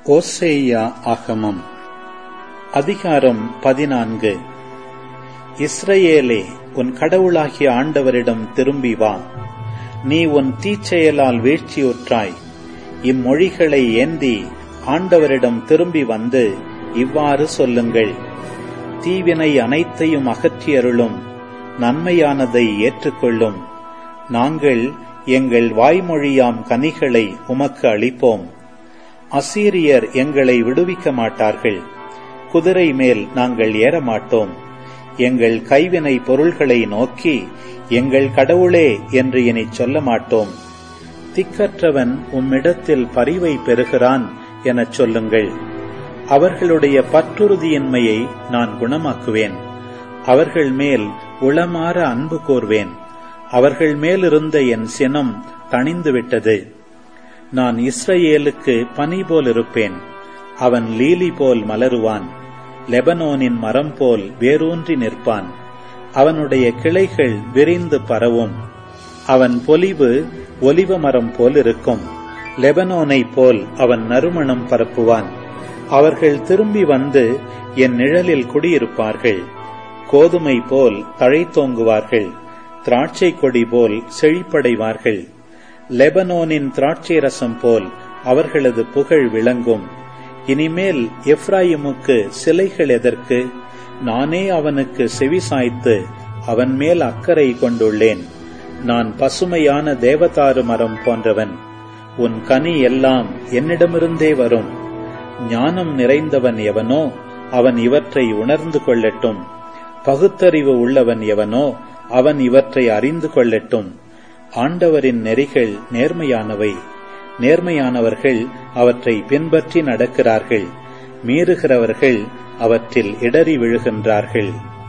ஓசேயா ஆகமம் அதிகாரம் பதினான்கு இஸ்ரவேலே உன் கடவுளாகிய ஆண்டவரிடம் திரும்பி வா நீ உன் தீச்செயலால் வீழ்ச்சியுற்றாய் இம்மொழிகளை ஏந்தி ஆண்டவரிடம் திரும்பி வந்து இவ்வாறு சொல்லுங்கள் தீவினை அனைத்தையும் அகற்றியருளும் நன்மையானதை ஏற்றுக்கொள்ளும் நாங்கள் எங்கள் வாய்மொழியாம் கனிகளை உமக்கு அளிப்போம் அசீரியர் எங்களை விடுவிக்க மாட்டார்கள் குதிரை மேல் நாங்கள் ஏறமாட்டோம் எங்கள் கைவினை பொருள்களை நோக்கி எங்கள் கடவுளே என்று இனி சொல்ல மாட்டோம் திக்கற்றவன் உம்மிடத்தில் பரிவை பெறுகிறான் எனச் சொல்லுங்கள் அவர்களுடைய பற்றுறுதியின்மையை நான் குணமாக்குவேன் அவர்கள் மேல் உளமாற அன்பு கூர்வேன் அவர்கள் மேலிருந்த என் சினம் தணிந்துவிட்டது நான் இஸ்ரவேலுக்கு பனி போல் இருப்பேன் அவன் லீலி போல் மலருவான் லெபனோனின் மரம் போல் வேரூன்றி நிற்பான் அவனுடைய கிளைகள் விரிந்து பரவும் அவன் பொலிவு ஒலிவ மரம் போல் இருக்கும் லெபனோனைப் போல் அவன் நறுமணம் பரப்புவான் அவர்கள் திரும்பி வந்து என் நிழலில் குடியிருப்பார்கள் கோதுமை போல் தழைத்தோங்குவார்கள் திராட்சை கொடி போல் செழிப்படைவார்கள் லெபனோனின் திராட்சை ரசம் போல் அவர்களது புகழ் விளங்கும் இனிமேல் எப்ராயிமுக்கு சிலைகள் எதற்கு நானே அவனுக்கு செவிசாய்த்து அவன் மேல் அக்கறை கொண்டுள்ளேன் நான் பசுமையான தேவதாரு மரம் போன்றவன் உன் கனி எல்லாம் என்னிடமிருந்தே வரும் ஞானம் நிறைந்தவன் எவனோ அவன் இவற்றை உணர்ந்து கொள்ளட்டும் பகுத்தறிவு உள்ளவன் எவனோ அவன் இவற்றை அறிந்து கொள்ளட்டும் ஆண்டவரின் நெறிகள் நேர்மையானவை நேர்மையானவர்கள் அவற்றை பின்பற்றி நடக்கிறார்கள் மீறுகிறவர்கள் அவற்றில் இடறி விழுகின்றார்கள்